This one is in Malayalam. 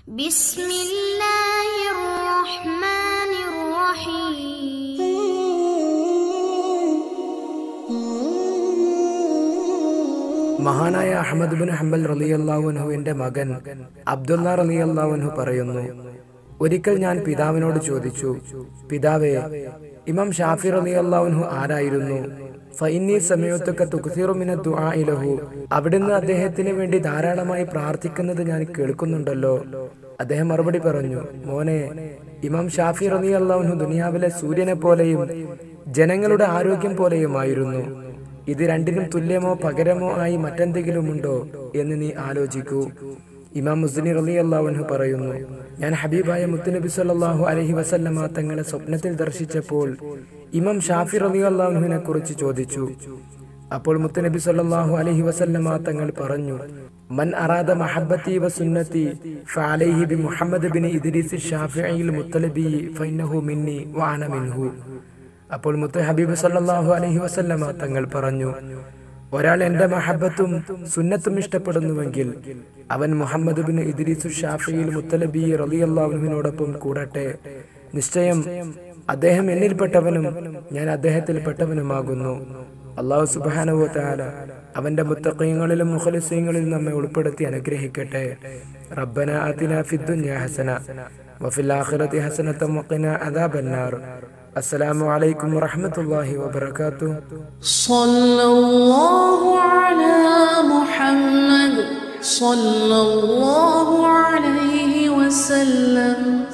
بسم الله الرحمن الرحيم മഹാനായ അഹമ്മദ് ബിൻ ഹംബൽ റലിയല്ലാവുൻഹുവിന്റെ മകൻ അബ്ദുള്ള റലിയല്ലാവുൻഹു പറയുന്നു ഒരിക്കൽ ഞാൻ പിതാവിനോട് ചോദിച്ചു പിതാവേ ഇമാം ഷാഫി റലിയല്ലാവുൻഹു ആരായിരുന്നു ഫൈനി സമയത്തൊക്കെ തുക്സീറുമിന ദുആഇലഹു അവിടുന്ന് അദ്ദേഹത്തിന് വേണ്ടി ധാരാളമായി പ്രാർത്ഥിക്കുന്നത് ഞാൻ കേൾക്കുന്നുണ്ടല്ലോ അദ്ദേഹം മറുപടി പറഞ്ഞു മോനെ ഇമാം ഷാഫി റലിയല്ലാവുൻഹു ദുനിയാവിലെ സൂര്യനെ പോലെയും ജനങ്ങളുടെ ആരോഗ്യം പോലെയുമായിരുന്നു ഇത് രണ്ടിനും തുല്യമോ പകരമോ ആയി മറ്റെന്തെങ്കിലുമുണ്ടോ എന്ന് നീ ആലോചിക്കൂ ഇമാം മുസ്ലിം റലി അള്ളാഹുൻഹു പറയുന്നു ഞാൻ ഹബീബായ മുത്തുനബി സല്ലല്ലാഹു അലൈഹി വസല്ലമ തങ്ങളെ സ്വപ്നത്തിൽ ദർശിച്ചപ്പോൾ ഇമാം ഷാഫി റലി അള്ളാഹുവിനെ കുറിച്ച് ചോദിച്ചു അപ്പോൾ മുത്തുനബി സല്ലല്ലാഹു അലൈഹി വസല്ലമ തങ്ങൾ പറഞ്ഞു മൻ അറാദ മഹബ്ബത്തി വ സുന്നത്തി ഫഅലൈഹി ബി മുഹമ്മദ് ബിൻ ഇദ്രീസ് ഷാഫിഈൽ മുത്തലബി ഫൈനഹു മിന്നി വ അന മിൻഹു അപ്പോൾ മുത്ത ഹബീബ് സല്ലല്ലാഹു അലൈഹി വസല്ലമ തങ്ങൾ പറഞ്ഞു ഒരാൾ എന്റെ മഹബത്തും സുന്നത്തും ഇഷ്ടപ്പെടുന്നുവെങ്കിൽ അവൻ മുഹമ്മദ് ബിൻ ഇദ്രീസു ഷാഫിയിൽ മുത്തലബി റളിയല്ലാഹുവിനോടൊപ്പം കൂടട്ടെ നിശ്ചയം അദ്ദേഹം എന്നിൽപ്പെട്ടവനും ഞാൻ അദ്ദേഹത്തിൽപ്പെട്ടവനുമാകുന്നു അള്ളാഹു സുബ്ഹാനഹു വതആല അവന്റെ മുത്തഖീങ്ങളിലും മുഖലിസീങ്ങളിലും നമ്മെ ഉൾപ്പെടുത്തി അനുഗ്രഹിക്കട്ടെ റബ്ബന ആതിന ഫിദ്ദുനിയ ഹസന വഫിൽ ആഖിറതി ഹസനത വഖിന അദാബന്നാർ السلام عليكم ورحمة الله وبركاته صلى الله على محمد صلى الله عليه وسلم